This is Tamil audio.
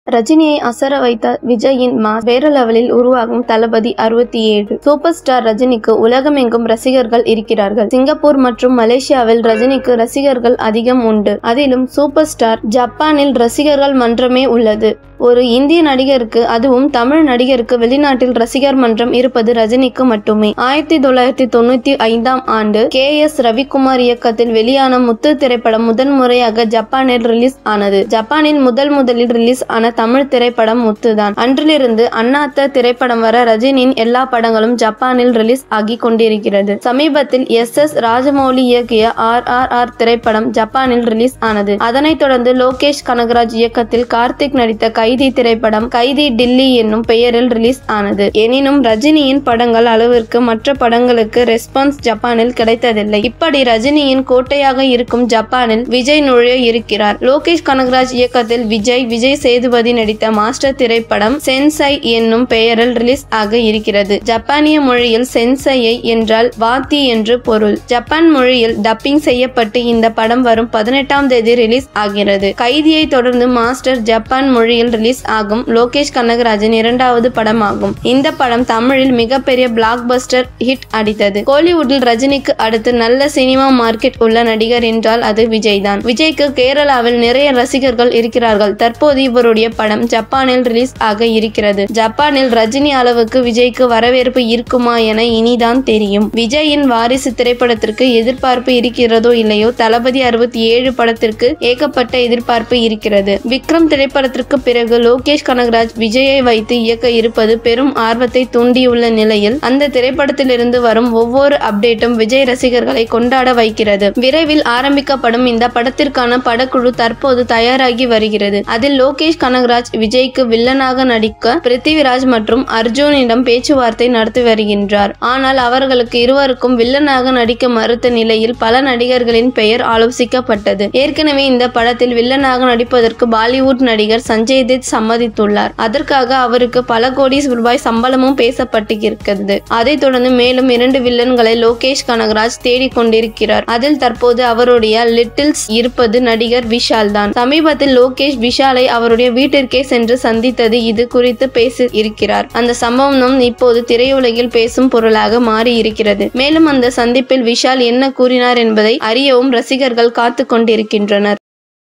ரஜினியை அசர வைத்த விஜயின் மாஸ் வேற லெவலில் உருவாகும் தளபதி அறுபத்தி ஏழு சூப்பர் ஸ்டார் ரஜினிக்கு உலகமெங்கும் ரசிகர்கள் இருக்கிறார்கள் சிங்கப்பூர் மற்றும் மலேசியாவில் ரஜினிக்கு ரசிகர்கள் அதிகம் உண்டு அதிலும் சூப்பர் ஸ்டார் ஜப்பானில் ரசிகர்கள் மன்றமே உள்ளது ஒரு இந்திய நடிகருக்கு அதுவும் தமிழ் நடிகருக்கு வெளிநாட்டில் ரசிகர் மன்றம் இருப்பது ரஜினிக்கு மட்டுமே ஆயிரத்தி தொள்ளாயிரத்தி தொண்ணூத்தி ஐந்தாம் ஆண்டு கே எஸ் ரவிக்குமார் இயக்கத்தில் வெளியான முத்து திரைப்படம் முதன் முறையாக ஜப்பானில் ரிலீஸ் ஆனது ஜப்பானில் முதல் முதலில் ரிலீஸ் ஆன தமிழ் திரைப்படம் முத்துதான் அன்றிலிருந்து அண்ணாத்த திரைப்படம் வர ரஜினியின் எல்லா படங்களும் ஜப்பானில் ரிலீஸ் ஆகி கொண்டிருக்கிறது சமீபத்தில் எஸ் எஸ் ராஜமௌலி இயக்கிய ஆர் ஆர் ஆர் திரைப்படம் ஜப்பானில் ரிலீஸ் ஆனது அதனைத் தொடர்ந்து லோகேஷ் கனகராஜ் இயக்கத்தில் கார்த்திக் நடித்த கைதி திரைப்படம் கைதி டில்லி என்னும் பெயரில் ரிலீஸ் ஆனது எனினும் ரஜினியின் படங்கள் அளவிற்கு மற்ற படங்களுக்கு ரெஸ்பான்ஸ் ஜப்பானில் கிடைத்ததில்லை இப்படி ரஜினியின் கோட்டையாக இருக்கும் ஜப்பானில் விஜய் நுழைய இருக்கிறார் லோகேஷ் கனகராஜ் இயக்கத்தில் விஜய் விஜய் சேதுபதி நடித்த மாஸ்டர் திரைப்படம் சென்சை என்னும் பெயரில் ரிலீஸ் ஆக இருக்கிறது ஜப்பானிய மொழியில் சென்சையை என்றால் வாத்தி என்று பொருள் ஜப்பான் மொழியில் டப்பிங் செய்யப்பட்டு இந்த படம் வரும் பதினெட்டாம் தேதி ரிலீஸ் ஆகிறது கைதியை தொடர்ந்து மாஸ்டர் ஜப்பான் மொழியில் ரிலீஸ் ஆகும் லோகேஷ் கனகராஜன் இரண்டாவது படமாகும் இந்த படம் தமிழில் மிகப்பெரிய பிளாக் பஸ்டர் ஹிட் அடித்தது கோலிவுட்டில் ரஜினிக்கு அடுத்து நல்ல சினிமா மார்க்கெட் உள்ள நடிகர் என்றால் அது விஜய் தான் விஜய்க்கு கேரளாவில் நிறைய ரசிகர்கள் இருக்கிறார்கள் தற்போது இவருடைய படம் ஜப்பானில் ரிலீஸ் ஆக இருக்கிறது ஜப்பானில் ரஜினி அளவுக்கு விஜய்க்கு வரவேற்பு இருக்குமா என இனிதான் தெரியும் விஜயின் வாரிசு திரைப்படத்திற்கு எதிர்பார்ப்பு இருக்கிறதோ இல்லையோ தளபதி அறுபத்தி ஏழு படத்திற்கு ஏகப்பட்ட எதிர்பார்ப்பு இருக்கிறது விக்ரம் திரைப்படத்திற்கு பிறகு லோகேஷ் கனகராஜ் விஜயை வைத்து இயக்க இருப்பது பெரும் ஆர்வத்தை தூண்டியுள்ள நிலையில் அந்த திரைப்படத்திலிருந்து வரும் ஒவ்வொரு அப்டேட்டும் விஜய் ரசிகர்களை கொண்டாட வைக்கிறது விரைவில் ஆரம்பிக்கப்படும் இந்த படத்திற்கான படக்குழு தற்போது தயாராகி வருகிறது அதில் லோகேஷ் கனகராஜ் விஜய்க்கு வில்லனாக நடிக்க பிருத்திவிராஜ் மற்றும் அர்ஜுனிடம் பேச்சுவார்த்தை நடத்தி வருகின்றார் ஆனால் அவர்களுக்கு இருவருக்கும் வில்லனாக நடிக்க மறுத்த நிலையில் பல நடிகர்களின் பெயர் ஆலோசிக்கப்பட்டது ஏற்கனவே இந்த படத்தில் வில்லனாக நடிப்பதற்கு பாலிவுட் நடிகர் சஞ்சய் தத் சம்மதித்துள்ளார் அதற்காக அவருக்கு பல கோடி ரூபாய் சம்பளமும் பேசப்பட்டிருக்கிறது அதைத் தொடர்ந்து மேலும் இரண்டு வில்லன்களை லோகேஷ் கனகராஜ் தேடிக் கொண்டிருக்கிறார் அதில் தற்போது அவருடைய லிட்டில்ஸ் இருப்பது நடிகர் விஷால் தான் சமீபத்தில் லோகேஷ் விஷாலை அவருடைய வீட்டிற்கே சென்று சந்தித்தது இது குறித்து பேசி இருக்கிறார் அந்த சம்பவம் இப்போது திரையுலகில் பேசும் பொருளாக மாறி இருக்கிறது மேலும் அந்த சந்திப்பில் விஷால் என்ன கூறினார் என்பதை அறியவும் ரசிகர்கள் காத்து கொண்டிருக்கின்றனர்